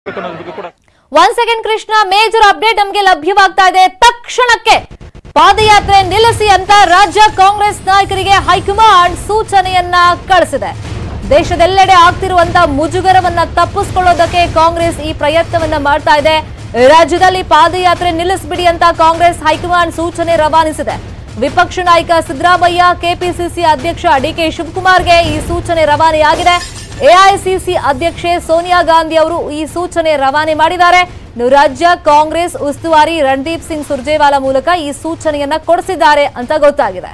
ಅನ್ನೋದ್ರ ಬಗ್ಗೆ ಕೂಡ one second Krishna major update ನಮಗೆ ಲಭ್ಯವಾಗ್ತಾ ಇದೆ ತಕ್ಷಣಕ್ಕೆ ಪಾದಯಾತ್ರೆ ನಿಲ್ಲಿಸಿ ಅಂತ ರಾಜ್ಯ ಕಾಂಗ್ರೆಸ್ ನಾಯಕರಿಗೆ ಹೈಕಮಾಂಡ್ ಸೂಚನೆಯನ್ನ ಕಳಿಸಿದೆ ದೇಶದೆಲ್ಲೆಡೆ ಆಗ್ತಿರುವಂತ ಮುಜುಗರವನ್ನ ತಪ್ಪಿಸ್ಕೊಳ್ಳೋದಕ್ಕೆ ಕಾಂಗ್ರೆಸ್ ಈ ಪ್ರಯತ್ನವನ್ನ ಮಾಡ್ತಾ ಇದೆ ರಾಜ್ಯದಲ್ಲಿ ಪಾದಯಾತ್ರೆ ನಿಲ್ಲಿಸ್ಬಿಡಿ ಅಂತ ಕಾಂಗ್ರೆಸ್ ಹೈಕಮಾಂಡ್ ಸೂಚನೆ ರವಾನಿಸಿದೆ ವಿಪಕ್ಷ ನಾಯಕ ಸಿದ್ದರಾಮಯ್ಯ ಕೆಪಿಸಿಸಿ ಅಧ್ಯಕ್ಷ ಡಿಕೆ ಶಿವಕುಮಾರ್ಗೆ ಈ ಸೂಚನೆ ರವಾನೆಯಾಗಿದೆ ಎಐಸಿಸಿ ಅಧ್ಯಕ್ಷೆ ಸೋನಿಯಾ ಗಾಂಧಿ ಅವರು ಈ ಸೂಚನೆ ರವಾನೆ ಮಾಡಿದ್ದಾರೆ ಇನ್ನು ರಾಜ್ಯ ಕಾಂಗ್ರೆಸ್ ಉಸ್ತುವಾರಿ ರಣದೀಪ್ ಸಿಂಗ್ ಸುರ್ಜೇವಾಲಾ ಮೂಲಕ ಈ ಸೂಚನೆಯನ್ನ ಕೊಡಿಸಿದ್ದಾರೆ ಅಂತ ಗೊತ್ತಾಗಿದೆ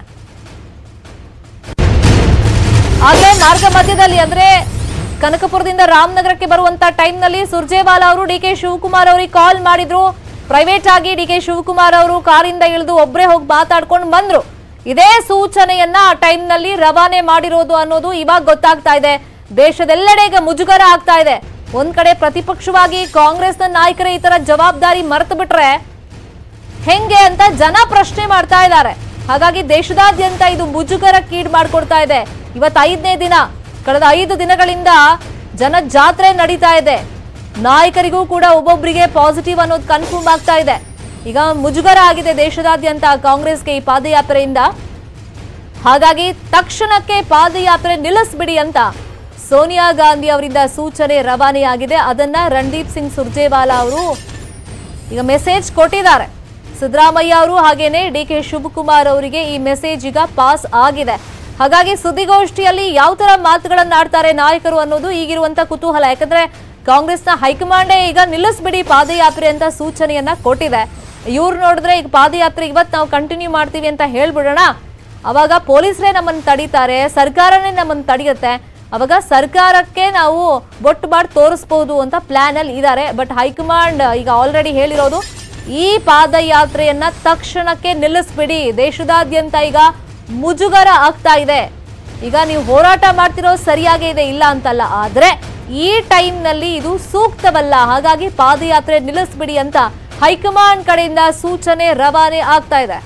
ಆದ್ರೆ ಮಾರ್ಗ ಮಧ್ಯದಲ್ಲಿ ಅಂದ್ರೆ ಕನಕಪುರದಿಂದ ರಾಮನಗರಕ್ಕೆ ಬರುವಂತ ಟೈಮ್ ನಲ್ಲಿ ಸುರ್ಜೇವಾಲಾ ಅವರು ಡಿ ಕೆ ಶಿವಕುಮಾರ್ ಅವರಿಗೆ ಕಾಲ್ ಮಾಡಿದ್ರು ಪ್ರೈವೇಟ್ ಆಗಿ ಡಿ ಕೆ ಶಿವಕುಮಾರ್ ಅವರು ಕಾರಿಂದ ಇಳಿದು ಒಬ್ಬರೇ ಹೋಗಿ ಮಾತಾಡ್ಕೊಂಡು ಬಂದ್ರು ಇದೇ ಸೂಚನೆಯನ್ನ ಆ ಟೈಮ್ ನಲ್ಲಿ ರವಾನೆ ಮಾಡಿರೋದು ಅನ್ನೋದು ಇವಾಗ ಗೊತ್ತಾಗ್ತಾ ಇದೆ ದೇಶದೆಲ್ಲೆಡೆ ಈಗ ಮುಜುಗರ ಆಗ್ತಾ ಇದೆ ಒಂದ್ ಕಡೆ ಪ್ರತಿಪಕ್ಷವಾಗಿ ಕಾಂಗ್ರೆಸ್ನ ನಾಯಕರೇ ಈ ತರ ಜವಾಬ್ದಾರಿ ಮರೆತು ಬಿಟ್ರೆ ಹೆಂಗೆ ಅಂತ ಜನ ಪ್ರಶ್ನೆ ಮಾಡ್ತಾ ಇದ್ದಾರೆ ಹಾಗಾಗಿ ದೇಶದಾದ್ಯಂತ ಇದು ಮುಜುಗರಕ್ಕೀಡ್ ಮಾಡ್ಕೊಡ್ತಾ ಇದೆ ಇವತ್ತು ಐದನೇ ದಿನ ಕಳೆದ ಐದು ದಿನಗಳಿಂದ ಜನ ಜಾತ್ರೆ ನಡೀತಾ ಇದೆ ನಾಯಕರಿಗೂ ಕೂಡ ಒಬ್ಬೊಬ್ಬರಿಗೆ ಪಾಸಿಟಿವ್ ಅನ್ನೋದು ಕನ್ಫರ್ಮ್ ಆಗ್ತಾ ಇದೆ ಈಗ ಮುಜುಗರ ಆಗಿದೆ ದೇಶದಾದ್ಯಂತ ಕಾಂಗ್ರೆಸ್ಗೆ ಈ ಪಾದಯಾತ್ರೆಯಿಂದ ಹಾಗಾಗಿ ತಕ್ಷಣಕ್ಕೆ ಪಾದಯಾತ್ರೆ ನಿಲ್ಲಿಸ್ಬಿಡಿ ಅಂತ ಸೋನಿಯಾ ಗಾಂಧಿ ಅವರಿಂದ ಸೂಚನೆ ರವಾನೆಯಾಗಿದೆ ಅದನ್ನ ರಣದೀಪ್ ಸಿಂಗ್ ಸುರ್ಜೇವಾಲಾ ಅವರು ಈಗ ಮೆಸೇಜ್ ಕೊಟ್ಟಿದ್ದಾರೆ ಸಿದ್ದರಾಮಯ್ಯ ಅವರು ಹಾಗೇನೆ ಡಿ ಕೆ ಶಿವಕುಮಾರ್ ಅವರಿಗೆ ಈ ಮೆಸೇಜ್ ಈಗ ಪಾಸ್ ಆಗಿದೆ ಹಾಗಾಗಿ ಸುದ್ದಿಗೋಷ್ಠಿಯಲ್ಲಿ ಯಾವ ತರ ಮಾತುಗಳನ್ನ ಆಡ್ತಾರೆ ನಾಯಕರು ಅನ್ನೋದು ಈಗಿರುವಂತ ಕುತೂಹಲ ಯಾಕಂದ್ರೆ ಕಾಂಗ್ರೆಸ್ನ ಹೈಕಮಾಂಡೇ ಈಗ ನಿಲ್ಲಿಸ್ಬಿಡಿ ಪಾದಯಾತ್ರೆ ಅಂತ ಸೂಚನೆಯನ್ನ ಕೊಟ್ಟಿದೆ ಇವ್ರು ನೋಡಿದ್ರೆ ಈಗ ಪಾದಯಾತ್ರೆ ಇವತ್ತು ನಾವು ಕಂಟಿನ್ಯೂ ಮಾಡ್ತೀವಿ ಅಂತ ಹೇಳ್ಬಿಡೋಣ ಅವಾಗ ಪೊಲೀಸರೇ ನಮ್ಮನ್ನು ತಡೀತಾರೆ ಸರ್ಕಾರನೇ ನಮ್ಮನ್ನು ತಡೆಯುತ್ತೆ ಅವಾಗ ಸರ್ಕಾರಕ್ಕೆ ನಾವು ಬೊಟ್ಟು ಮಾಡಿ ತೋರಿಸ್ಬೋದು ಅಂತ ಪ್ಲಾನ್ ಅಲ್ಲಿ ಇದ್ದಾರೆ ಬಟ್ ಹೈಕಮಾಂಡ್ ಈಗ ಆಲ್ರೆಡಿ ಹೇಳಿರೋದು ಈ ಪಾದಯಾತ್ರೆಯನ್ನ ತಕ್ಷಣಕ್ಕೆ ನಿಲ್ಲಿಸ್ಬಿಡಿ ದೇಶದಾದ್ಯಂತ ಈಗ ಮುಜುಗರ ಆಗ್ತಾ ಇದೆ ಈಗ ನೀವು ಹೋರಾಟ ಮಾಡ್ತಿರೋದು ಸರಿಯಾಗೇ ಇದೆ ಇಲ್ಲ ಅಂತಲ್ಲ ಆದ್ರೆ ಈ ಟೈಮ್ನಲ್ಲಿ ಇದು ಸೂಕ್ತವಲ್ಲ ಹಾಗಾಗಿ ಪಾದಯಾತ್ರೆ ನಿಲ್ಲಿಸ್ಬಿಡಿ ಅಂತ ಹೈಕಮಾಂಡ್ ಕಡೆಯಿಂದ ಸೂಚನೆ ರವಾನೆ ಆಗ್ತಾ ಇದೆ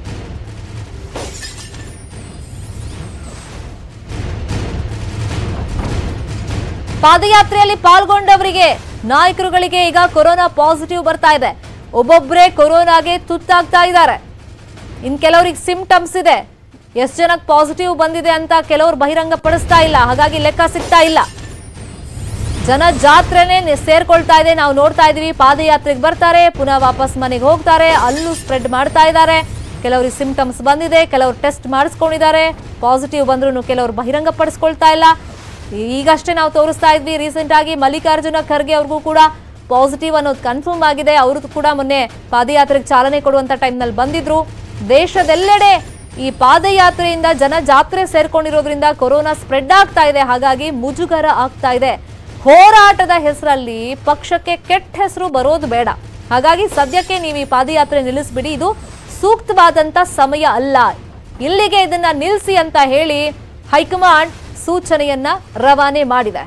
ಪಾದಯಾತ್ರೆಯಲ್ಲಿ ಪಾಲ್ಗೊಂಡವರಿಗೆ ನಾಯಕರುಗಳಿಗೆ ಈಗ ಕೊರೋನಾ ಪಾಸಿಟಿವ್ ಬರ್ತಾ ಇದೆ ಒಬ್ಬೊಬ್ಬರೇ ಕೊರೋನಾಗೆ ತುತ್ತಾಗ್ತಾ ಇದ್ದಾರೆ ಇನ್ ಕೆಲವರಿಗೆ ಸಿಂಪ್ಟಮ್ಸ್ ಇದೆ ಎಷ್ಟು ಜನಕ್ಕೆ ಪಾಸಿಟಿವ್ ಬಂದಿದೆ ಅಂತ ಕೆಲವರು ಬಹಿರಂಗ ಪಡಿಸ್ತಾ ಇಲ್ಲ ಹಾಗಾಗಿ ಲೆಕ್ಕ ಸಿಗ್ತಾ ಇಲ್ಲ ಜನ ಜಾತ್ರೆನೇ ನೆ- ಸೇರ್ಕೊಳ್ತಾ ಇದೆ ನಾವು ನೋಡ್ತಾ ಇದೀವಿ ಪಾದಯಾತ್ರೆಗೆ ಬರ್ತಾರೆ ಪುನಃ ವಾಪಸ್ ಮನೆಗೆ ಹೋಗ್ತಾರೆ ಅಲ್ಲೂ ಸ್ಪ್ರೆಡ್ ಮಾಡ್ತಾ ಇದ್ದಾರೆ ಕೆಲವರಿಗೆ ಸಿಂಪ್ಟಮ್ಸ್ ಬಂದಿದೆ ಕೆಲವರು ಟೆಸ್ಟ್ ಮಾಡಿಸ್ಕೊಂಡಿದ್ದಾರೆ ಪಾಸಿಟಿವ್ ಬಂದ್ರು ಕೆಲವರು ಬಹಿರಂಗ ಪಡಿಸ್ಕೊಳ್ತಾ ಇಲ್ಲ ಈಗಷ್ಟೇ ನಾವು ತೋರಿಸ್ತಾ ಇದ್ವಿ ರೀಸೆಂಟ್ ಆಗಿ ಮಲ್ಲಿಕಾರ್ಜುನ ಖರ್ಗೆ ಅವ್ರಿಗೂ ಕೂಡ ಪಾಸಿಟಿವ್ ಅನ್ನೋದು ಕನ್ಫರ್ಮ್ ಆಗಿದೆ ಅವ್ರದ್ದು ಕೂಡ ಮೊನ್ನೆ ಪಾದಯಾತ್ರೆಗೆ ಚಾಲನೆ ಕೊಡುವಂತ ಟೈಮ್ನಲ್ಲಿ ಬಂದಿದ್ರು ದೇಶದೆಲ್ಲೆಡೆ ಈ ಪಾದಯಾತ್ರೆಯಿಂದ ಜನ ಜಾತ್ರೆ ಸೇರ್ಕೊಂಡಿರೋದ್ರಿಂದ ಕೊರೋನಾ ಸ್ಪ್ರೆಡ್ ಆಗ್ತಾ ಇದೆ ಹಾಗಾಗಿ ಮುಜುಗರ ಆಗ್ತಾ ಇದೆ ಹೋರಾಟದ ಹೆಸರಲ್ಲಿ ಪಕ್ಷಕ್ಕೆ ಕೆಟ್ಟ ಹೆಸರು ಬರೋದು ಬೇಡ ಹಾಗಾಗಿ ಸದ್ಯಕ್ಕೆ ನೀವು ಈ ಪಾದಯಾತ್ರೆ ನಿಲ್ಲಿಸ್ಬಿಡಿ ಇದು ಸೂಕ್ತವಾದಂತ ಸಮಯ ಅಲ್ಲ ಇಲ್ಲಿಗೆ ಇದನ್ನ ನಿಲ್ಲಿಸಿ ಅಂತ ಹೇಳಿ ಹೈಕಮಾಂಡ್ ಸೂಚನೆಯನ್ನ ರವಾನೆ ಮಾಡಿದೆ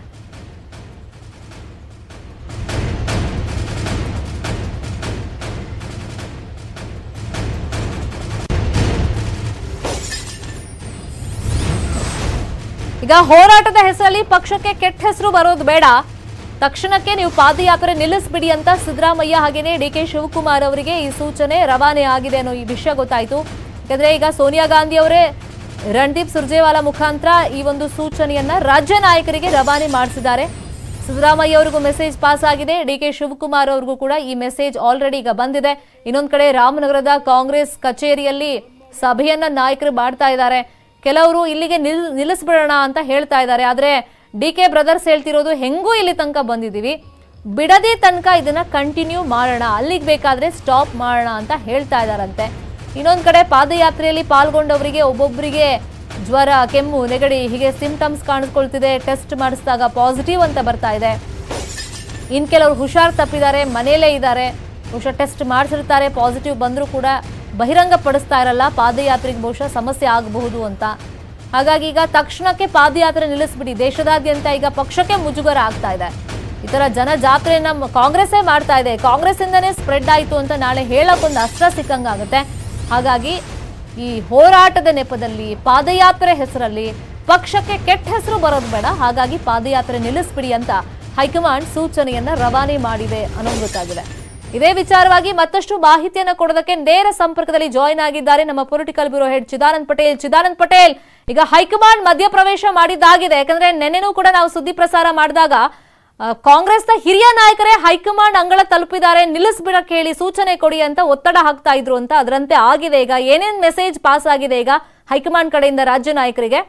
ಈಗ ಹೋರಾಟದ ಹೆಸರಲ್ಲಿ ಪಕ್ಷಕ್ಕೆ ಕೆಟ್ಟ ಹೆಸರು ಬರೋದು ಬೇಡ ತಕ್ಷಣಕ್ಕೆ ನೀವು ಪಾದಯಾತ್ರೆ ನಿಲ್ಲಿಸ್ಬಿಡಿ ಅಂತ ಸಿದ್ದರಾಮಯ್ಯ ಹಾಗೇನೆ ಡಿ ಕೆ ಶಿವಕುಮಾರ್ ಅವರಿಗೆ ಈ ಸೂಚನೆ ರವಾನೆ ಆಗಿದೆ ಅನ್ನೋ ಈ ವಿಷಯ ಗೊತ್ತಾಯ್ತು ಯಾಕಂದ್ರೆ ಈಗ ಸೋನಿಯಾ ಗಾಂಧಿ ಅವರೇ ರಣದೀಪ್ ಸುರ್ಜೇವಾಲಾ ಮುಖಾಂತರ ಈ ಒಂದು ಸೂಚನೆಯನ್ನ ರಾಜ್ಯ ನಾಯಕರಿಗೆ ರವಾನೆ ಮಾಡಿಸಿದ್ದಾರೆ ಸಿದ್ದರಾಮಯ್ಯ ಅವರಿಗೂ ಮೆಸೇಜ್ ಪಾಸ್ ಆಗಿದೆ ಡಿ ಕೆ ಶಿವಕುಮಾರ್ ಅವ್ರಿಗೂ ಕೂಡ ಈ ಮೆಸೇಜ್ ಆಲ್ರೆಡಿ ಈಗ ಬಂದಿದೆ ಇನ್ನೊಂದ್ ಕಡೆ ರಾಮನಗರದ ಕಾಂಗ್ರೆಸ್ ಕಚೇರಿಯಲ್ಲಿ ಸಭೆಯನ್ನ ನಾಯಕರು ಮಾಡ್ತಾ ಇದ್ದಾರೆ ಕೆಲವರು ಇಲ್ಲಿಗೆ ನಿಲ್ ನಿಲ್ಲಿಸ್ಬಿಡೋಣ ಅಂತ ಹೇಳ್ತಾ ಇದ್ದಾರೆ ಆದ್ರೆ ಡಿ ಕೆ ಬ್ರದರ್ಸ್ ಹೇಳ್ತಿರೋದು ಹೆಂಗೂ ಇಲ್ಲಿ ತನಕ ಬಂದಿದ್ದೀವಿ ಬಿಡದಿ ತನಕ ಇದನ್ನ ಕಂಟಿನ್ಯೂ ಮಾಡೋಣ ಅಲ್ಲಿಗೆ ಬೇಕಾದ್ರೆ ಸ್ಟಾಪ್ ಮಾಡೋಣ ಅಂತ ಹೇಳ್ತಾ ಇದ್ದಾರಂತೆ ಇನ್ನೊಂದ್ ಕಡೆ ಪಾದಯಾತ್ರೆಯಲ್ಲಿ ಪಾಲ್ಗೊಂಡವರಿಗೆ ಒಬ್ಬೊಬ್ಬರಿಗೆ ಜ್ವರ ಕೆಮ್ಮು ನೆಗಡಿ ಹೀಗೆ ಸಿಂಪ್ಟಮ್ಸ್ ಕಾಣಿಸ್ಕೊಳ್ತಿದೆ ಟೆಸ್ಟ್ ಮಾಡಿಸಿದಾಗ ಪಾಸಿಟಿವ್ ಅಂತ ಬರ್ತಾ ಇದೆ ಇನ್ ಕೆಲವರು ಹುಷಾರ್ ತಪ್ಪಿದ್ದಾರೆ ಮನೆಯಲ್ಲೇ ಇದ್ದಾರೆ ಬಹುಶಃ ಟೆಸ್ಟ್ ಮಾಡಿಸಿರ್ತಾರೆ ಪಾಸಿಟಿವ್ ಬಂದರೂ ಕೂಡ ಬಹಿರಂಗ ಪಡಿಸ್ತಾ ಇರಲ್ಲ ಪಾದಯಾತ್ರೆಗೆ ಬಹುಶಃ ಸಮಸ್ಯೆ ಆಗಬಹುದು ಅಂತ ಹಾಗಾಗಿ ಈಗ ತಕ್ಷಣಕ್ಕೆ ಪಾದಯಾತ್ರೆ ನಿಲ್ಲಿಸ್ಬಿಡಿ ದೇಶದಾದ್ಯಂತ ಈಗ ಪಕ್ಷಕ್ಕೆ ಮುಜುಗರ ಆಗ್ತಾ ಇದೆ ಈ ತರ ಜನ ಜಾತ್ರೆಯನ್ನ ಮ- ಕಾಂಗ್ರೆಸ್ಸೇ ಮಾಡ್ತಾ ಇದೆ ಕಾಂಗ್ರೆಸ್ ಇಂದನೇ ಸ್ಪ್ರೆಡ್ ಆಯ್ತು ಅಂತ ನಾಳೆ ಹೇಳಕ್ಕೊಂದು ಅಸ್ತ್ರ ಸಿಕ್ಕಂಗಾಗುತ್ತೆ ಹಾಗಾಗಿ ಈ ಹೋರಾಟದ ನೆಪದಲ್ಲಿ ಪಾದಯಾತ್ರೆ ಹೆಸರಲ್ಲಿ ಪಕ್ಷಕ್ಕೆ ಕೆಟ್ಟ ಹೆಸರು ಬರೋದು ಬೇಡ ಹಾಗಾಗಿ ಪಾದಯಾತ್ರೆ ನಿಲ್ಲಿಸ್ಬಿಡಿ ಅಂತ ಹೈಕಮಾಂಡ್ ಸೂಚನೆಯನ್ನ ರವಾನೆ ಮಾಡಿದೆ ಅನ್ನೋದು ಗೊತ್ತಾಗಿದೆ ಇದೇ ವಿಚಾರವಾಗಿ ಮತ್ತಷ್ಟು ಮಾಹಿತಿಯನ್ನ ಕೊಡೋದಕ್ಕೆ ನೇರ ಸಂಪರ್ಕದಲ್ಲಿ ಜಾಯಿನ್ ಆಗಿದ್ದಾರೆ ನಮ್ಮ political bureau head Chidanand Patel Chidanand Patel ಈಗ ಹೈಕಮಾಂಡ್ ಮಧ್ಯಪ್ರವೇಶ ಮಾಡಿದ್ದಾಗಿದೆ ಯಾಕಂದ್ರೆ ನೆನ್ನೆನೂ ಕೂಡ ನಾವು ಸುದ್ದಿ ಪ್ರಸಾರ ಮಾಡಿದಾಗ ಆ, ಕಾಂಗ್ರೆಸ್ನ ಹಿರಿಯ ನಾಯಕರೇ ಹೈಕಮಾಂಡ್ ಅಂಗಳ ತಲುಪಿದ್ದಾರೆ ನಿಲ್ಲಿಸ್ಬಿಡಕ್ ಹೇಳಿ ಸೂಚನೆ ಕೊಡಿ ಅಂತ ಒತ್ತಡ ಹಾಕ್ತಾ ಇದ್ರು ಅಂತ ಅದರಂತೆ ಆಗಿದೆ ಈಗ ಏನೇನ್ ಮೆಸೇಜ್ ಪಾಸ್ ಆಗಿದೆ ಈಗ ಹೈಕಮಾಂಡ್ ಕಡೆಯಿಂದ ರಾಜ್ಯ ನಾಯಕರಿಗೆ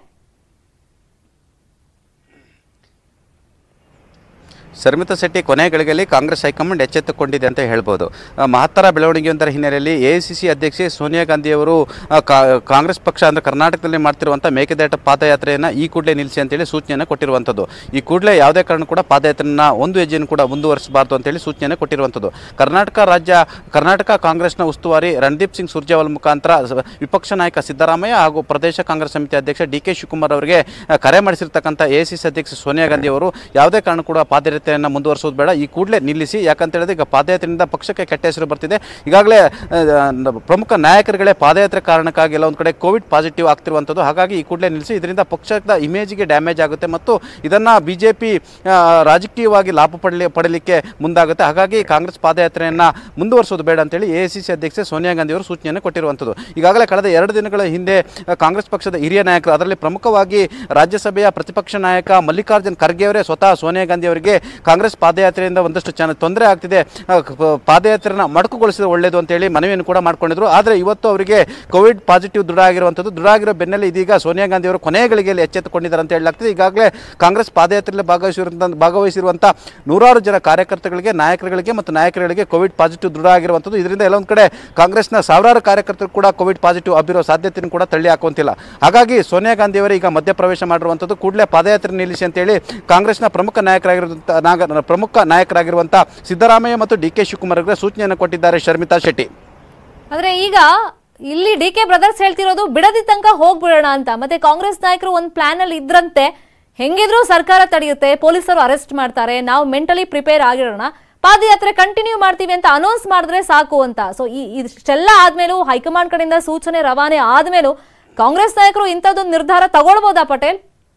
ಶರ್ಮಿತಾ ಶೆಟ್ಟಿ ಕೊನೆ ಗಳಿಗೆಯಲ್ಲಿ ಕಾಂಗ್ರೆಸ್ ಹೈಕಮಾಂಡ್ ಎಚ್ಚೆತ್ತುಕೊಂಡಿದೆ ಅಂತ ಹೇಳ್ಬೋದು ಆ, ಮಹತ್ತರ ಬೆಳವಣಿಗೆಯೊಂದರ ಹಿನ್ನೆಲೆಯಲ್ಲಿ ಎಐಸಿಸಿ ಅಧ್ಯಕ್ಷೆ ಸೋನಿಯಾ ಗಾಂಧಿಯವರು ಆ, ಕಾ- ಕಾಂಗ್ರೆಸ್ ಪಕ್ಷ ಅಂದರೆ ಕರ್ನಾಟಕದಲ್ಲಿ ಮಾಡ್ತಿರುವಂಥ ಮೇಕೆದಾಟ ಪಾದಯಾತ್ರೆಯನ್ನು ಈ ಕೂಡಲೇ ನಿಲ್ಲಿಸಿ ಅಂತೇಳಿ ಸೂಚನೆಯನ್ನು ಕೊಟ್ಟಿರುವಂಥದ್ದು ಈ ಕೂಡಲೇ ಯಾವುದೇ ಕಾರಣ ಕೂಡ ಪಾದಯಾತ್ರೆಯನ್ನು ಒಂದು ಹೆಜ್ಜೆಯನ್ನು ಕೂಡ ಮುಂದುವರಿಸಬಾರ್ದು ಅಂತೇಳಿ ಸೂಚನೆಯನ್ನು ಕೊಟ್ಟಿರುವಂಥದ್ದು ಕರ್ನಾಟಕ ರಾಜ್ಯ ಕರ್ನಾಟಕ ಕಾಂಗ್ರೆಸ್ನ ಉಸ್ತುವಾರಿ ರಣದೀಪ್ ಸಿಂಗ್ ಸುರ್ಜೇವಾಲ್ ಮುಖಾಂತರ ಸ- ವಿಪಕ್ಷ ನಾಯಕ ಸಿದ್ದರಾಮಯ್ಯ ಹಾಗೂ ಪ್ರದೇಶ ಕಾಂಗ್ರೆಸ್ ಸಮಿತಿ ಅಧ್ಯಕ್ಷ ಡಿ ಕೆ ಶಿವಕುಮಾರ್ ಅವರಿಗೆ ಆ, ಕರೆ ಮಾಡಿಸಿರ್ತಕ್ಕಂಥ ಎಐಸಿಸಿ ಅಧ್ಯಕ್ಷ ಸೋನಿಯಾ ಗಾಂಧಿ ಅವರು ಯಾವುದೇ ಕಾರಣ ಕೂಡ ಪಾದಯಾತ್ರೆಯನ್ನು ಮುಂದುವರಿಸೋದು ಬೇಡ ಈ ಕೂಡಲೇ ನಿಲ್ಲಿಸಿ ಯಾಕಂತ ಹೇಳಿದ್ರೆ ಈಗ ಪಾದಯಾತ್ರೆಯಿಂದ ಪಕ್ಷಕ್ಕೆ ಕೆಟ್ಟ ಹೆಸರು ಬರ್ತಿದೆ ಈಗಾಗಲೇ ಆ, ನ- ಪ್ರಮುಖ ನಾಯಕರುಗಳೇ ಪಾದಯಾತ್ರೆ ಕಾರಣಕ್ಕಾಗಿ ಎಲ್ಲ ಒಂದು ಕಡೆ ಕೋವಿಡ್ ಪಾಸಿಟಿವ್ ಆಗ್ತಿರುವಂಥದ್ದು ಹಾಗಾಗಿ ಈ ಕೂಡಲೇ ನಿಲ್ಲಿಸಿ ಇದರಿಂದ ಪಕ್ಷದ ಇಮೇಜ್ಗೆ ಡ್ಯಾಮೇಜ್ ಆಗುತ್ತೆ ಮತ್ತು ಇದನ್ನು ಬಿ ಜೆ ಪಿ ರಾಜಕೀಯವಾಗಿ ಲಾಭ ಪಡಲಿ ಪಡಲಿಕ್ಕೆ ಮುಂದಾಗುತ್ತೆ ಹಾಗಾಗಿ ಕಾಂಗ್ರೆಸ್ ಪಾದಯಾತ್ರೆಯನ್ನು ಮುಂದುವರಿಸೋದು ಬೇಡ ಅಂತೇಳಿ ಎ ಸಿ ಸಿ ಅಧ್ಯಕ್ಷೆ ಸೋನಿಯಾ ಗಾಂಧಿ ಅವರು ಸೂಚನೆಯನ್ನು ಕೊಟ್ಟಿರುವಂಥದ್ದು ಈಗಾಗಲೇ ಕಳೆದ ಎರಡು ದಿನಗಳ ಹಿಂದೆ ಆ, ಕಾಂಗ್ರೆಸ್ ಪಕ್ಷದ ಹಿರಿಯ ನಾಯಕರು ಅದರಲ್ಲಿ ಪ್ರಮುಖವಾಗಿ ರಾಜ್ಯಸಭೆಯ ಪ್ರತಿಪಕ್ಷ ನಾಯಕ ಮಲ್ಲಿಕಾರ್ಜುನ್ ಖರ್ಗೆ ಅವರೇ ಸ್ವತಃ ಸೋನಿಯಾ ಗಾಂಧಿ ಅವರಿಗೆ ಕಾಂಗ್ರೆಸ್ ಪಾದಯಾತ್ರೆಯಿಂದ ಒಂದಷ್ಟು ಚೆನ್ನ ತೊಂದರೆ ಆಗ್ತಿದೆ ಆ, ಕ- ಪಾದಯಾತ್ರೆನ ಮಡಕುಗೊಳಿಸಿದ್ರೆ ಒಳ್ಳೆಯದು ಅಂತೇಳಿ ಮನವಿಯನ್ನು ಕೂಡ ಮಾಡ್ಕೊಂಡಿದ್ರು ಆದರೆ ಇವತ್ತು ಅವರಿಗೆ ಕೋವಿಡ್ ಪಾಸಿಟಿವ್ ದೃಢ ಆಗಿರುವಂಥದ್ದು ದೃಢ ಆಗಿರೋ ಬೆನ್ನಲ್ಲೇ ಇದೀಗ ಸೋನಿಯಾ ಗಾಂಧಿ ಅವರು ಕೊನೆಯ ಗಳಿಗೆಯಲ್ಲಿ ಎಚ್ಚೆತ್ತುಕೊಂಡಿದ್ದಾರೆ ಅಂತ ಹೇಳಲಾಗ್ತದೆ ಈಗಾಗಲೇ ಕಾಂಗ್ರೆಸ್ ಪಾದಯಾತ್ರೆಯಲ್ಲಿ ಭಾಗವಹಿಸಿರುವಂಥ ಭಾಗವಹಿಸಿರುವಂಥ ನೂರಾರು ಜನ ಕಾರ್ಯಕರ್ತಗಳಿಗೆ ನಾಯಕರುಗಳಿಗೆ ಮತ್ತು ನಾಯಕರುಗಳಿಗೆ ಕೋವಿಡ್ ಪಾಸಿಟಿವ್ ದೃಢ ಆಗಿರುವಂಥದ್ದು ಇದರಿಂದ ಎಲ್ಲೊಂದು ಕಡೆ ಕಾಂಗ್ರೆಸ್ನ ಸಾವಿರಾರು ಕಾರ್ಯಕರ್ತರು ಕೂಡ ಕೋವಿಡ್ ಪಾಸಿಟಿವ್ ಹಬ್ಬಿರೋ ಸಾಧ್ಯತೆಯನ್ನು ಕೂಡ ತಳ್ಳಿ ಹಾಕುವಂತಿಲ್ಲ ಹಾಗಾಗಿ ಸೋನಿಯಾ ಗಾಂಧಿ ಅವರು ಈಗ ಮಧ್ಯಪ್ರವೇಶ ಮಾಡಿರುವಂಥದ್ದು ಕೂಡಲೇ ಪಾದಯಾತ್ರೆ ನಿಲ್ಲಿಸಿ ಅಂತೇಳಿ ಕಾಂಗ್ರೆಸ್ನ ಪ್ರಮುಖ ನಾಯಕರಾಗಿರುವಂಥ ನಾಗ ಪ್ರಮುಖ ನಾಯಕರಾಗಿರುವಂಥ ಸಿದ್ದರಾಮಯ್ಯ ಮತ್ತು ಡಿ ಕೆ ಶಿವಕುಮಾರ್ ಅವರಿಗೆ ಸೂಚನೆಯನ್ನು ಕೊಟ್ಟಿದ್ದಾರೆ ಶರ್ಮಿತಾ ಶೆಟ್ಟಿ ಆದ್ರೆ ಈಗ ಇಲ್ಲಿ ಡಿ ಕೆ ಬ್ರದರ್ಸ್ ಹೇಳ್ತಿರೋದು ಬಿಡದಿ ತನಕ ಹೋಗ್ಬಿಡೋಣ ಅಂತ ಮತ್ತೆ ಕಾಂಗ್ರೆಸ್ ನಾಯಕರು ಒಂದು ಪ್ಲಾನ್ ಅಲ್ಲಿ ಇದ್ರಂತೆ ಹೆಂಗಿದ್ರು ಸರ್ಕಾರ ತಡೆಯುತ್ತೆ ಪೊಲೀಸರು ಅರೆಸ್ಟ್ ಮಾಡ್ತಾರೆ ನಾವು ಮೆಂಟಲಿ ಪ್ರಿಪೇರ್ ಆಗಿರೋಣ ಪಾದಯಾತ್ರೆ ಕಂಟಿನ್ಯೂ ಮಾಡ್ತೀವಿ ಅಂತ ಅನೌನ್ಸ್ ಮಾಡಿದ್ರೆ ಸಾಕು ಅಂತ ಸೊ ಈ ಇಷ್ಟೆಲ್ಲ ಆದ್ಮೇಲೂ ಹೈಕಮಾಂಡ್ ಕಡೆಯಿಂದ ಸೂಚನೆ ರವಾನೆ ಆದ್ಮೇಲೂ ಕಾಂಗ್ರೆಸ್ ನಾಯಕರು ಇಂಥದ್ದೊಂದು ನಿರ್ಧಾರ ತಗೊಳ್ಬೋದಾ ಪಟೇಲ್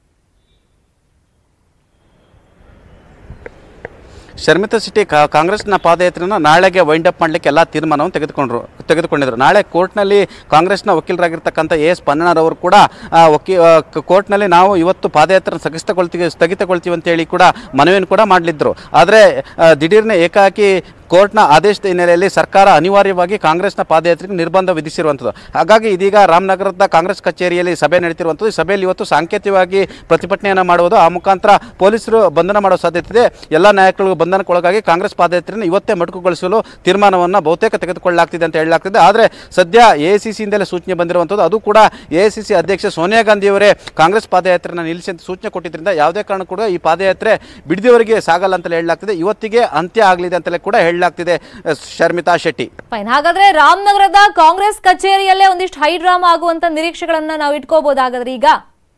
ಶರ್ಮಿತಾ ಶೆಟ್ಟಿ ಕಾ- ಕಾಂಗ್ರೆಸ್ನ ಪಾದಯಾತ್ರೆನ ನಾಳೆಗೆ ವೈಂಡ್ ಅಪ್ ಮಾಡಲಿಕ್ಕೆ ಎಲ್ಲ ತೀರ್ಮಾನವನ್ನು ತೆಗೆದುಕೊಂಡ್ರು ತೆಗೆದುಕೊಂಡಿದ್ರು ನಾಳೆ ಕೋರ್ಟ್ನಲ್ಲಿ ಕಾಂಗ್ರೆಸ್ನ ವಕೀಲರಾಗಿರ್ತಕ್ಕಂಥ ಎ ಎಸ್ ಪನ್ನಣ್ಣರವರು ಕೂಡ ಆ, ವಕೀ ಆ, ಕ- ಕೋರ್ಟ್ನಲ್ಲಿ ನಾವು ಇವತ್ತು ಪಾದಯಾತ್ರೆ ಸ್ಥಗಿತಗೊಳ್ತೀವಿ ಸ್ಥಗಿತಗೊಳ್ತೀವಿ ಅಂತೇಳಿ ಕೂಡ ಮನವಿಯನ್ನು ಕೂಡ ಮಾಡಲಿದ್ರು ಆದರೆ ದಿಢೀರ್ನೆ ಏಕಾಏಕಿ ಕೋರ್ಟ್ನ ಆದೇಶದ ಹಿನ್ನೆಲೆಯಲ್ಲಿ ಸರ್ಕಾರ ಅನಿವಾರ್ಯವಾಗಿ ಕಾಂಗ್ರೆಸ್ನ ಪಾದಯಾತ್ರೆಗೆ ನಿರ್ಬಂಧ ವಿಧಿಸಿರುವಂಥದ್ದು ಹಾಗಾಗಿ ಇದೀಗ ರಾಮನಗರದ ಕಾಂಗ್ರೆಸ್ ಕಚೇರಿಯಲ್ಲಿ ಸಭೆ ನಡೀತಿರುವಂಥದ್ದು ಈ ಸಭೆಯಲ್ಲಿ ಇವತ್ತು ಸಾಂಕೇತಿಕವಾಗಿ ಪ್ರತಿಭಟನೆಯನ್ನು ಮಾಡುವುದು ಆ ಮುಖಾಂತರ ಪೊಲೀಸರು ಬಂಧನ ಮಾಡೋ ಸಾಧ್ಯತೆ ಇದೆ ಎಲ್ಲ ನಾಯಕರು ಬಂಧನಕ್ಕೊಳಗಾಗಿ ಕಾಂಗ್ರೆಸ್ ಪಾದಯಾತ್ರೆಯನ್ನು ಇವತ್ತೇ ಮೊಟಕುಗೊಳಿಸಲು ತೀರ್ಮಾನವನ್ನು ಬಹುತೇಕ ತೆಗೆದುಕೊಳ್ಳಲಾಗ್ತಿದೆ ಅಂತ ಹೇಳಲಾಗ್ತಿದೆ ಆದರೆ ಸದ್ಯ ಎ ಸಿ ಸಿಯಿಂದಲೇ ಸೂಚನೆ ಬಂದಿರುವಂಥದ್ದು ಅದು ಕೂಡ ಎ ಸಿ ಸಿ ಅಧ್ಯಕ್ಷೆ ಸೋನಿಯಾ ಗಾಂಧಿಯವರೇ ಕಾಂಗ್ರೆಸ್ ಪಾದಯಾತ್ರೆಯನ್ನು ನಿಲ್ಲಿಸಿ ಅಂತ ಸೂಚನೆ ಕೊಟ್ಟಿದ್ದರಿಂದ ಯಾವುದೇ ಕಾರಣ ಕೂಡ ಈ ಪಾದಯಾತ್ರೆ ಬಿಡದಿಯವರಿಗೆ ಸಾಗಲ್ಲ ಅಂತಲೇ ಹೇಳಲಾಗ್ತಿದೆ ಇವತ್ತಿಗೆ ಅಂತ್ಯ ಆಗಲಿದೆ ಅಂತಲೇ ಕೂಡ ಹೇಳಲಾಗ್ತಿದೆ ಅಹ್, ಶರ್ಮಿತಾ ಶೆಟ್ಟಿ ಫೈನ್ ಹಾಗಾದ್ರೆ ರಾಮನಗರದ ಕಾಂಗ್ರೆಸ್ ಕಚೇರಿಯಲ್ಲೇ ಒಂದಿಷ್ಟು ಹೈ ಡ್ರಾಮಾ ಆಗುವಂತ ನಿರೀಕ್ಷೆಗಳನ್ನ ನಾವು ಇಟ್ಕೋಬಹುದಾಗಾದ್ರೆ ಈಗ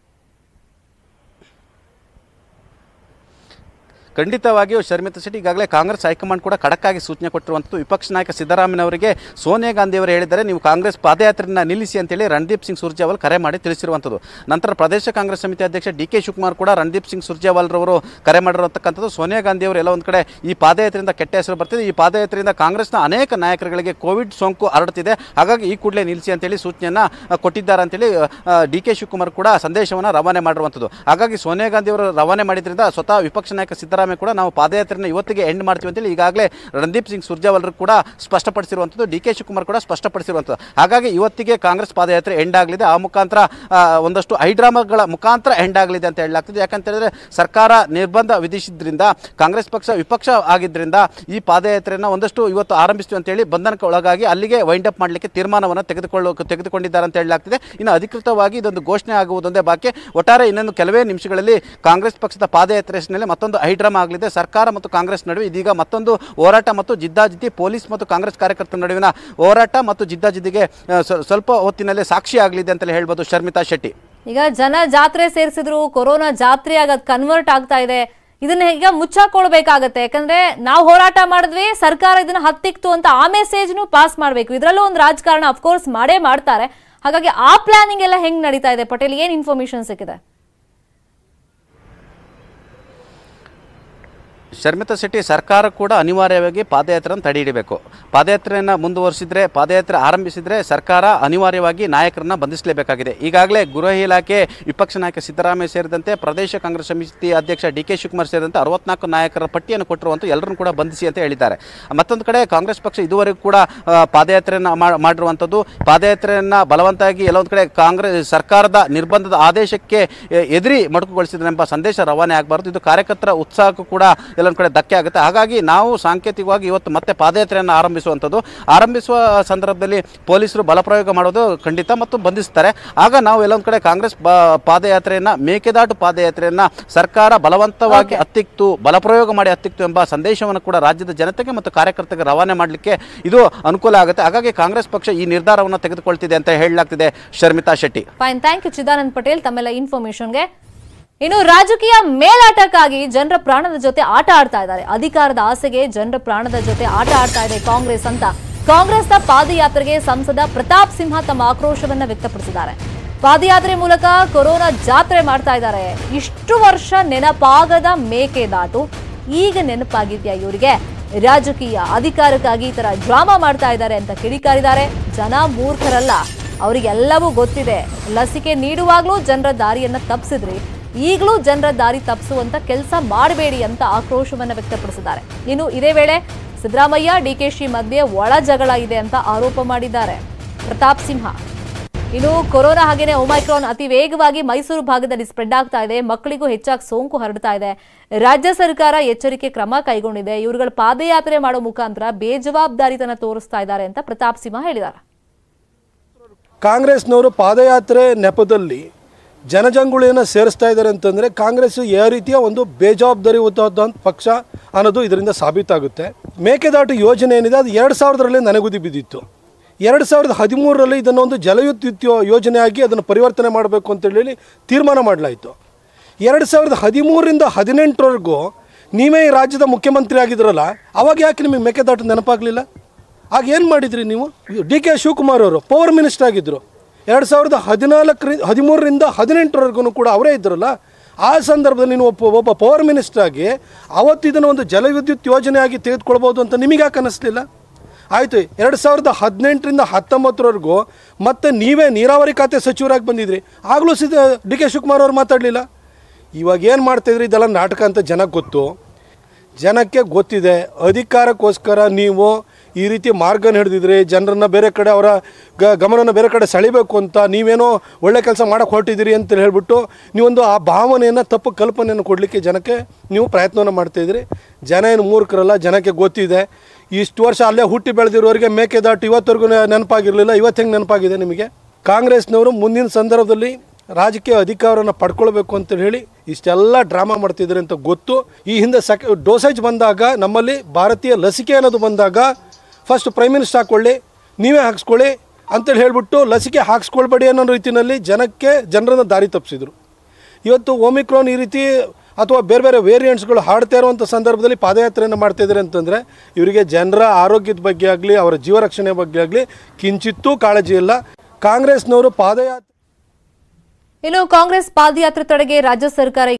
ಖಂಡಿತವಾಗಿಯೂ ಶರ್ಮಿತಾ ಶೆಟ್ಟಿ ಈಗಾಗಲೇ ಕಾಂಗ್ರೆಸ್ ಹೈಕಮಾಂಡ್ ಕೂಡ ಖಡಕ್ಕಾಗಿ ಸೂಚನೆ ಕೊಟ್ಟಿರುವಂಥದ್ದು ವಿಪಕ್ಷ ನಾಯಕ ಸಿದ್ದರಾಮಯ್ಯನವರಿಗೆ ಸೋನಿಯಾ ಗಾಂಧಿ ಅವರು ಹೇಳಿದರೆ ನೀವು ಕಾಂಗ್ರೆಸ್ ಪಾದಯಾತ್ರೆಯನ್ನು ನಿಲ್ಲಿಸಿ ಅಂತೇಳಿ ರಣದೀಪ್ ಸಿಂಗ್ ಸುರ್ಜೇವಾಲ್ ಕರೆ ಮಾಡಿ ತಿಳಿಸಿರುವಂಥದ್ದು ನಂತರ ಪ್ರದೇಶ ಕಾಂಗ್ರೆಸ್ ಸಮಿತಿ ಅಧ್ಯಕ್ಷ ಡಿ ಕೆ ಶಿವಕುಮಾರ್ ಕೂಡ ರಣದೀಪ್ ಸಿಂಗ್ ಸುರ್ಜೇವಾಲ್ರವರು ಕರೆ ಮಾಡಿರತಕ್ಕಂಥದ್ದು ಸೋನಿಯಾ ಗಾಂಧಿ ಅವರು ಎಲ್ಲ ಒಂದು ಕಡೆ ಈ ಪಾದಯಾತ್ರೆಯಿಂದ ಕೆಟ್ಟ ಹೆಸರು ಬರ್ತಿದೆ ಈ ಪಾದಯಾತ್ರೆಯಿಂದ ಕಾಂಗ್ರೆಸ್ನ ಅನೇಕ ನಾಯಕರುಗಳಿಗೆ ಕೋವಿಡ್ ಸೋಂಕು ಹರಡುತ್ತಿದೆ ಹಾಗಾಗಿ ಈ ಕೂಡಲೇ ನಿಲ್ಲಿಸಿ ಅಂತೇಳಿ ಸೂಚನೆಯನ್ನು ಕೊಟ್ಟಿದ್ದಾರೆ ಅಂತೇಳಿ ಡಿ ಕೆ ಶಿವಕುಮಾರ್ ಕೂಡ ಸಂದೇಶವನ್ನು ರವಾನೆ ಮಾಡಿರುವಂಥದ್ದು ಹಾಗಾಗಿ ಸೋನಿಯಾ ಗಾಂಧಿ ಅವರು ರವಾನೆ ಮಾಡಿದ್ರಿಂದ ಸ್ವತಃ ವಿಪಕ್ಷ ನಾಯಕ ಸಿದ್ದರಾಮಯ್ಯ ಕೂಡ ನಾವು ಪಾದಯಾತ್ರೆನ ಇವತ್ತಿಗೆ ಎಂಡ್ ಮಾಡ್ತೀವಿ ಅಂತೇಳಿ ಈಗಾಗಲೇ ರಣದೀಪ್ ಸಿಂಗ್ ಸುರ್ಜೇವಾಲರು ಕೂಡ ಸ್ಪಷ್ಟಪಡಿಸಿರುವಂಥದ್ದು ಡಿ ಕೆ ಶಿವಕುಮಾರ್ ಕೂಡ ಸ್ಪಷ್ಟಪಡಿಸಿರುವಂಥದ್ದು ಹಾಗಾಗಿ ಇವತ್ತಿಗೆ ಕಾಂಗ್ರೆಸ್ ಪಾದಯಾತ್ರೆ ಎಂಡ್ ಆಗಲಿದೆ ಆ ಮುಖಾಂತರ ಆ, ಒಂದಷ್ಟು ಹೈಡ್ರಾಮಾಗಳ ಮುಖಾಂತರ ಎಂಡ್ ಆಗಲಿದೆ ಅಂತ ಹೇಳಲಾಗ್ತದೆ ಯಾಕಂತ ಹೇಳಿದ್ರೆ ಸರ್ಕಾರ ನಿರ್ಬಂಧ ವಿಧಿಸಿದ್ರಿಂದ ಕಾಂಗ್ರೆಸ್ ಪಕ್ಷ ವಿಪಕ್ಷ ಆಗಿದ್ದರಿಂದ ಈ ಪಾದಯಾತ್ರೆಯನ್ನು ಒಂದಷ್ಟು ಇವತ್ತು ಆರಂಭಿಸ್ತೀವಿ ಅಂತೇಳಿ ಬಂಧನಕ್ಕೆ ಒಳಗಾಗಿ ಅಲ್ಲಿಗೆ ವೈಂಡ್ ಅಪ್ ಮಾಡಲಿಕ್ಕೆ ತೀರ್ಮಾನವನ್ನು ತೆಗೆದುಕೊಳ್ಳೋ ತೆಗೆದುಕೊಂಡಿದ್ದಾರೆ ಅಂತ ಹೇಳಲಾಗ್ತಿದೆ ಇನ್ನು ಅಧಿಕೃತವಾಗಿ ಇದೊಂದು ಘೋಷಣೆ ಆಗುವುದೊಂದೇ ಬಾಕಿ ಒಟ್ಟಾರೆ ಇನ್ನೊಂದು ಕೆಲವೇ ನಿಮಿಷಗಳಲ್ಲಿ ಕಾಂಗ್ರೆಸ್ ಪಕ್ಷದ ಪಾದಯಾತ್ರೆ ಹೆಸರಿನಲ್ಲಿ ಮತ್ತೊಂದು ಹೈಡ್ರಾಮಾ ಆಗಲಿದೆ ಸರ್ಕಾರ ಮತ್ತು ಕಾಂಗ್ರೆಸ್ ನಡುವೆ ಇದೀಗ ಮತ್ತೊಂದು ಹೋರಾಟ ಮತ್ತು ಜಿದ್ದಾಜಿದ್ದಿ ಪೊಲೀಸ್ ಮತ್ತು ಕಾಂಗ್ರೆಸ್ ಕಾರ್ಯಕರ್ತರ ನಡುವಿನ ಹೋರಾಟ ಮತ್ತು ಜಿದ್ದಾಜಿದ್ದಿಗೆ ಆ, ಸ್ವ- ಸ್ವಲ್ಪ ಹೊತ್ತಿನಲ್ಲೇ ಸಾಕ್ಷಿ ಆಗಲಿದೆ ಅಂತಲೇ ಹೇಳ್ಬೋದು ಶರ್ಮಿತಾ ಶೆಟ್ಟಿ ಈಗ ಜನ ಜಾತ್ರೆ ಸೇರಿಸಿದ್ರು ಕೊರೋನಾ ಜಾತ್ರೆ ಆಗದ್ ಕನ್ವರ್ಟ್ ಆಗ್ತಾ ಇದೆ ಇದನ್ನ ಈಗ ಮುಚ್ಚಾಕೊಳ್ಬೇಕಾಗತ್ತೆ ಯಾಕಂದ್ರೆ ನಾವು ಹೋರಾಟ ಮಾಡಿದ್ವಿ ಸರ್ಕಾರ ಇದನ್ನ ಹತ್ತಿಕ್ತು ಅಂತ ಆ ಮೆಸೇಜ್ನು ಪಾಸ್ ಮಾಡ್ಬೇಕು ಇದ್ರಲ್ಲೂ ಒಂದು ರಾಜಕಾರಣ ಅಫ್ಕೋರ್ಸ್ ಮಾಡೇ ಮಾಡ್ತಾರೆ ಹಾಗಾಗಿ ಆ ಪ್ಲಾನಿಂಗ್ ಎಲ್ಲ ಹೆಂಗ್ ನಡೀತಾ ಇದೆ ಪಟೇಲ್ ಏನ್ ಇನ್ಫಾರ್ಮೇಶನ್ ಸಿಕ್ಕಿದೆ ಶರ್ಮಿತಾ ಶೆಟ್ಟಿ ಸರ್ಕಾರ ಕೂಡ ಅನಿವಾರ್ಯವಾಗಿ ಪಾದಯಾತ್ರೆಯನ್ನು ತಡೆ ಹಿಡಿಬೇಕು ಪಾದಯಾತ್ರೆಯನ್ನು ಮುಂದುವರಿಸಿದ್ರೆ ಪಾದಯಾತ್ರೆ ಆರಂಭಿಸಿದ್ರೆ ಸರ್ಕಾರ ಅನಿವಾರ್ಯವಾಗಿ ನಾಯಕರನ್ನ ಬಂಧಿಸಲೇಬೇಕಾಗಿದೆ ಈಗಾಗಲೇ ಗೃಹ ಇಲಾಖೆ ವಿಪಕ್ಷ ನಾಯಕ ಸಿದ್ದರಾಮಯ್ಯ ಸೇರಿದಂತೆ ಪ್ರದೇಶ ಕಾಂಗ್ರೆಸ್ ಸಮಿತಿ ಅಧ್ಯಕ್ಷ ಡಿ ಕೆ ಶಿವಕುಮಾರ್ ಸೇರಿದಂತೆ ಅರವತ್ನಾಲ್ಕು ನಾಯಕರ ಪಟ್ಟಿಯನ್ನು ಕೊಟ್ಟಿರುವಂಥ ಎಲ್ಲರನ್ನು ಕೂಡ ಬಂಧಿಸಿ ಅಂತ ಹೇಳಿದ್ದಾರೆ ಮತ್ತೊಂದು ಕಡೆ ಕಾಂಗ್ರೆಸ್ ಪಕ್ಷ ಇದುವರೆಗೂ ಕೂಡ ಆ, ಪಾದಯಾತ್ರೆಯನ್ನು ಮಾ- ಮಾಡಿರುವಂಥದ್ದು ಪಾದಯಾತ್ರೆಯನ್ನು ಬಲವಂತವಾಗಿ ಎಲ್ಲೊಂದು ಕಡೆ ಕಾಂಗ್ರೆಸ್ ಸರ್ಕಾರದ ನಿರ್ಬಂಧದ ಆದೇಶಕ್ಕೆ ಎ- ಎದುರಿ ಮೊಟಕುಗೊಳಿಸಿದ್ರೆ ಎಂಬ ಸಂದೇಶ ರವಾನೆ ಆಗಬಾರ್ದು ಇದು ಕಾರ್ಯಕರ್ತರ ಉತ್ಸಾಹಕ್ಕೂ ಕೂಡ ಎಲ್ಲೊಂದು ಕಡೆ ಧಕ್ಕೆ ಆಗುತ್ತೆ ಹಾಗಾಗಿ ನಾವು ಸಾಂಕೇತಿಕವಾಗಿ ಇವತ್ತು ಮತ್ತೆ ಪಾದಯಾತ್ರೆಯನ್ನು ಆರಂಭಿಸುವಂಥದ್ದು ಆರಂಭಿಸುವ ಸಂದರ್ಭದಲ್ಲಿ ಪೊಲೀಸರು ಬಲಪ್ರಯೋಗ ಮಾಡೋದು ಖಂಡಿತ ಮತ್ತು ಬಂಧಿಸ್ತಾರೆ ಆಗ ನಾವು ಎಲ್ಲೊಂದು ಕಡೆ ಕಾಂಗ್ರೆಸ್ ಬ- ಪಾದಯಾತ್ರೆಯನ್ನ ಮೇಕೆದಾಟು ಪಾದಯಾತ್ರೆಯನ್ನ ಸರ್ಕಾರ ಬಲವಂತವಾಗಿ ಹತ್ತಿಕ್ತು ಬಲಪ್ರಯೋಗ ಮಾಡಿ ಹತ್ತಿಕ್ತು ಎಂಬ ಸಂದೇಶವನ್ನು ಕೂಡ ರಾಜ್ಯದ ಜನತೆಗೆ ಮತ್ತು ಕಾರ್ಯಕರ್ತರಿಗೆ ರವಾನೆ ಮಾಡಲಿಕ್ಕೆ ಇದು ಅನುಕೂಲ ಆಗುತ್ತೆ ಹಾಗಾಗಿ ಕಾಂಗ್ರೆಸ್ ಪಕ್ಷ ಈ ನಿರ್ಧಾರವನ್ನು ತೆಗೆದುಕೊಳ್ತಿದೆ ಅಂತ ಹೇಳಲಾಗ್ತಿದೆ Sharmitha Shetty fine thank you Chidanand Patel ತಮ್ಮೆಲ್ಲ ಇನ್ಫಾರ್ಮೇಶನ್ಗೆ ಇನ್ನು ರಾಜಕೀಯ ಮೇಲಾಟಕ್ಕಾಗಿ ಜನರ ಪ್ರಾಣದ ಜೊತೆ ಆಟ ಆಡ್ತಾ ಇದ್ದಾರೆ ಅಧಿಕಾರದ ಆಸೆಗೆ ಜನರ ಪ್ರಾಣದ ಜೊತೆ ಆಟ ಆಡ್ತಾ ಇದೆ ಕಾಂಗ್ರೆಸ್ ಅಂತ ಕಾಂಗ್ರೆಸ್ನ ಪಾದಯಾತ್ರೆಗೆ ಸಂಸದ ಪ್ರತಾಪ್ ಸಿಂಹ ತಮ್ಮ ಆಕ್ರೋಶವನ್ನ ವ್ಯಕ್ತಪಡಿಸಿದ್ದಾರೆ ಪಾದಯಾತ್ರೆ ಮೂಲಕ ಕೊರೋನಾ ಜಾತ್ರೆ ಮಾಡ್ತಾ ಇದ್ದಾರೆ ಇಷ್ಟು ವರ್ಷ ನೆನಪಾಗದ ಮೇಕೆದಾಟು ಈಗ ನೆನಪಾಗಿದ್ಯಾ ಇವರಿಗೆ ರಾಜಕೀಯ ಅಧಿಕಾರಕ್ಕಾಗಿ ಈ ತರ ಡ್ರಾಮಾ ಮಾಡ್ತಾ ಇದ್ದಾರೆ ಅಂತ ಕಿಡಿಕಾರಿದ್ದಾರೆ ಜನ ಮೂರ್ಖರಲ್ಲ ಅವರಿಗೆಲ್ಲವೂ ಗೊತ್ತಿದೆ ಲಸಿಕೆ ನೀಡುವಾಗ್ಲೂ ಜನರ ದಾರಿಯನ್ನ ತಪ್ಪಿಸಿದ್ರಿ ಈಗಲೂ ಜನರ ದಾರಿ ತಪ್ಪಿಸುವಂತ ಕೆಲಸ ಮಾಡಬೇಡಿ ಅಂತ ಆಕ್ರೋಶವನ್ನ ವ್ಯಕ್ತಪಡಿಸಿದ್ದಾರೆ ಇನ್ನು ಇದೇ ವೇಳೆ ಸಿದ್ದರಾಮಯ್ಯ ಡಿಕೆಶಿ ಮಧ್ಯೆ ಒಳ ಜಗಳ ಇದೆ ಅಂತ ಆರೋಪ ಮಾಡಿದ್ದಾರೆ ಪ್ರತಾಪ್ ಸಿಂಹ ಇನ್ನು ಕೊರೋನಾ ಹಾಗೇನೆ ಒಮೈಕ್ರಾನ್ ಅತಿ ವೇಗವಾಗಿ ಮೈಸೂರು ಭಾಗದಲ್ಲಿ ಸ್ಪ್ರೆಡ್ ಆಗ್ತಾ ಇದೆ ಮಕ್ಕಳಿಗೂ ಹೆಚ್ಚಾಗಿ ಸೋಂಕು ಹರಡ್ತಾ ಇದೆ ರಾಜ್ಯ ಸರ್ಕಾರ ಎಚ್ಚರಿಕೆ ಕ್ರಮ ಕೈಗೊಂಡಿದೆ ಇವ್ರುಗಳ ಪಾದಯಾತ್ರೆ ಮಾಡೋ ಮುಖಾಂತರ ಬೇಜವಾಬ್ದಾರಿತನ ತೋರಿಸ್ತಾ ಇದ್ದಾರೆ ಅಂತ ಪ್ರತಾಪ್ ಸಿಂಹ ಹೇಳಿದ್ದಾರೆ ಕಾಂಗ್ರೆಸ್ನವರು ಪಾದಯಾತ್ರೆ ನೆಪದಲ್ಲಿ ಜನಜಂಗುಳಿಯನ್ನು ಸೇರಿಸ್ತಾ ಇದ್ದಾರೆ ಅಂತಂದರೆ ಕಾಂಗ್ರೆಸ್ ಯಾವ ರೀತಿಯ ಒಂದು ಬೇಜವಾಬ್ದಾರಿಯುತವಾದ ಪಕ್ಷ ಅನ್ನೋದು ಇದರಿಂದ ಸಾಬೀತಾಗುತ್ತೆ ಮೇಕೆದಾಟು ಯೋಜನೆ ಏನಿದೆ ಅದು ಎರಡು ಸಾವಿರದರಲ್ಲಿ ನನಗುದಿ ಬಿದ್ದಿತ್ತು ಎರಡು ಸಾವಿರದ ಹದಿಮೂರರಲ್ಲಿ ಇದನ್ನು ಒಂದು ಜಲವಿದ್ಯುತ್ ಯೋ- ಯೋಜನೆಯಾಗಿ ಅದನ್ನು ಪರಿವರ್ತನೆ ಮಾಡಬೇಕು ಅಂತೇಳಿ ತೀರ್ಮಾನ ಮಾಡಲಾಯಿತು ಎರಡು ಸಾವಿರದ ಹದಿಮೂರರಿಂದ ಹದಿನೆಂಟರವರೆಗೂ ನೀವೇ ಈ ರಾಜ್ಯದ ಮುಖ್ಯಮಂತ್ರಿ ಆಗಿದ್ರಲ್ಲ ಅವಾಗ ಯಾಕೆ ನಿಮಗೆ ಮೇಕೆದಾಟು ನೆನಪಾಗಲಿಲ್ಲ ಆಗ ಏನು ಮಾಡಿದ್ರಿ ನೀವು ಡಿ ಕೆ ಶಿವಕುಮಾರ್ ಅವರು ಪವರ್ ಮಿನಿಸ್ಟರ್ ಆಗಿದ್ದರು ಎರಡು ಸಾವಿರದ ಹದಿನಾಲ್ಕರಿಂದ ಹದಿಮೂರರಿಂದ ಹದಿನೆಂಟರವರೆಗೂ ಕೂಡ ಅವರೇ ಇದ್ರಲ್ಲ ಆ ಸಂದರ್ಭದಲ್ಲಿ ನೀವು ಒಬ್ಬ ಒಬ್ಬ ಪವರ್ ಮಿನಿಸ್ಟರ್ ಆಗಿ ಅವತ್ತು ಇದನ್ನು ಒಂದು ಜಲವಿದ್ಯುತ್ ಯೋಜನೆಯಾಗಿ ತೆಗೆದುಕೊಳ್ಬೋದು ಅಂತ ನಿಮಗೆ ಯಾಕೆ ಅನ್ನಿಸ್ಲಿಲ್ಲ ಆಯಿತು ಎರಡು ಸಾವಿರದ ಹದಿನೆಂಟರಿಂದ ಹತ್ತೊಂಬತ್ತರವರೆಗೂ ಮತ್ತೆ ನೀವೇ ನೀರಾವರಿ ಖಾತೆ ಸಚಿವರಾಗಿ ಬಂದಿದ್ರಿ ಆಗಲೂ ಸಿದ ಡಿ ಕೆ ಶಿವಕುಮಾರ್ ಅವ್ರು ಮಾತಾಡಲಿಲ್ಲ ಇವಾಗ ಏನು ಮಾಡ್ತಾಯಿದ್ರಿ ಇದೆಲ್ಲ ನಾಟಕ ಅಂತ ಜನಕ್ಕೆ ಗೊತ್ತು ಜನಕ್ಕೆ ಗೊತ್ತಿದೆ ಅಧಿಕಾರಕ್ಕೋಸ್ಕರ ನೀವು ಈ ರೀತಿ ಮಾರ್ಗನ ಹಿಡಿದಿದ್ರಿ ಜನರನ್ನ ಬೇರೆ ಕಡೆ ಅವರ ಗ ಗಮನನ ಬೇರೆ ಕಡೆ ಸೆಳಿಬೇಕು ಅಂತ ನೀವೇನೋ ಒಳ್ಳೆ ಕೆಲಸ ಮಾಡೋಕ್ಕೆ ಹೊರಟಿದ್ದೀರಿ ಅಂತ ಹೇಳ್ಬಿಟ್ಟು ನೀವೊಂದು ಆ ಭಾವನೆಯನ್ನು ತಪ್ಪು ಕಲ್ಪನೆಯನ್ನು ಕೊಡಲಿಕ್ಕೆ ಜನಕ್ಕೆ ನೀವು ಪ್ರಯತ್ನವನ್ನು ಮಾಡ್ತಾಯಿದ್ರಿ ಜನ ಏನು ಮೂರ್ಖರಲ್ಲ ಜನಕ್ಕೆ ಗೊತ್ತಿದೆ ಇಷ್ಟು ವರ್ಷ ಅಲ್ಲೇ ಹುಟ್ಟಿ ಬೆಳೆದಿರೋರಿಗೆ ಮೇಕೆದಾಟು ಇವತ್ತವರೆಗೂ ನೆನಪಾಗಿರಲಿಲ್ಲ ಇವತ್ತು ಹೆಂಗೆ ನೆನಪಾಗಿದೆ ನಿಮಗೆ ಕಾಂಗ್ರೆಸ್ನವರು ಮುಂದಿನ ಸಂದರ್ಭದಲ್ಲಿ ರಾಜಕೀಯ ಅಧಿಕಾರವನ್ನು ಪಡ್ಕೊಳ್ಬೇಕು ಅಂತ ಹೇಳಿ ಇಷ್ಟೆಲ್ಲ ಡ್ರಾಮಾ ಮಾಡ್ತಿದ್ದಾರೆ ಅಂತ ಗೊತ್ತು ಈ ಹಿಂದೆ ಸೆಕ್ ಡೋಸೇಜ್ ಬಂದಾಗ ನಮ್ಮಲ್ಲಿ ಭಾರತೀಯ ಲಸಿಕೆ ಅನ್ನೋದು ಬಂದಾಗ ಫಸ್ಟ್ ಪ್ರೈಮ್ ಮಿನಿಸ್ಟರ್ ಹಾಕ್ಕೊಳ್ಳಿ ನೀವೇ ಹಾಕ್ಸ್ಕೊಳ್ಳಿ ಅಂತೇಳಿ ಹೇಳ್ಬಿಟ್ಟು ಲಸಿಕೆ ಹಾಕ್ಸ್ಕೊಳ್ಬೇಡಿ ಅನ್ನೋ ರೀತಿಯಲ್ಲಿ ಜನಕ್ಕೆ ಜನರನ್ನು ದಾರಿ ತಪ್ಪಿಸಿದ್ರು ಇವತ್ತು ಒಮಿಕ್ರಾನ್ ಈ ರೀತಿ ಅಥವಾ ಬೇರೆ ಬೇರೆ ವೇರಿಯಂಟ್ಸ್ಗಳು ಹಾಡ್ತಾ ಇರುವಂಥ ಸಂದರ್ಭದಲ್ಲಿ ಪಾದಯಾತ್ರೆಯನ್ನು ಮಾಡ್ತಾ ಇದ್ದಾರೆ ಅಂತಂದರೆ ಇವರಿಗೆ ಜನರ ಆರೋಗ್ಯದ ಬಗ್ಗೆ ಆಗಲಿ ಅವರ ಜೀವರಕ್ಷಣೆ ಬಗ್ಗೆ ಆಗಲಿ ಕಿಂಚಿತ್ತೂ ಕಾಳಜಿ ಇಲ್ಲ ಕಾಂಗ್ರೆಸ್ನವರು ಪಾದಯಾತ್ರೆ ಇನ್ನು ಕಾಂಗ್ರೆಸ್ ಪಾದಯಾತ್ರೆ ತಡೆಗೆ ರಾಜ್ಯ ಸರ್ಕಾರ